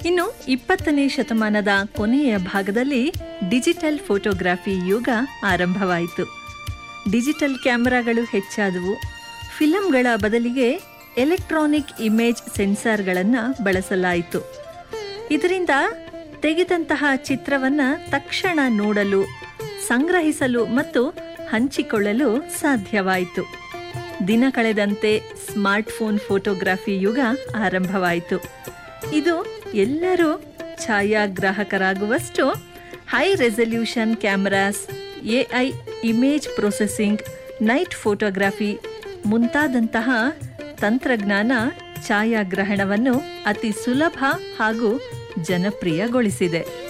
ಇನ್ನು ಇಪ್ಪತ್ತನೇ ಶತಮಾನದ ಕೊನೆಯ ಭಾಗದಲ್ಲಿ ಡಿಜಿಟಲ್ ಫೋಟೋಗ್ರಫಿ ಯುಗ ಆರಂಭವಾಯಿತು ಡಿಜಿಟಲ್ ಕ್ಯಾಮೆರಾಗಳು ಹೆಚ್ಚಾದವು ಫಿಲಂಗಳ ಬದಲಿಗೆ ಎಲೆಕ್ಟ್ರಾನಿಕ್ ಇಮೇಜ್ ಸೆನ್ಸಾರ್ಗಳನ್ನು ಬಳಸಲಾಯಿತು ಇದರಿಂದ ತೆಗೆದಂತಹ ಚಿತ್ರವನ್ನು ತಕ್ಷಣ ನೋಡಲು ಸಂಗ್ರಹಿಸಲು ಮತ್ತು ಹಂಚಿಕೊಳ್ಳಲು ಸಾಧ್ಯವಾಯಿತು ದಿನ ಕಳೆದಂತೆ ಸ್ಮಾರ್ಟ್ಫೋನ್ ಫೋಟೋಗ್ರಫಿ ಯುಗ ಆರಂಭವಾಯಿತು ಇದು ಎಲ್ಲರೂ ಛಾಯಾಗ್ರಾಹಕರಾಗುವಷ್ಟು high resolution cameras AI image processing night photography ಮುಂತಾದಂತಹ ತಂತ್ರಜ್ಞಾನ ಛಾಯಾಗ್ರಹಣವನ್ನು ಅತಿ ಸುಲಭ ಹಾಗೂ ಜನಪ್ರಿಯಗೊಳಿಸಿದೆ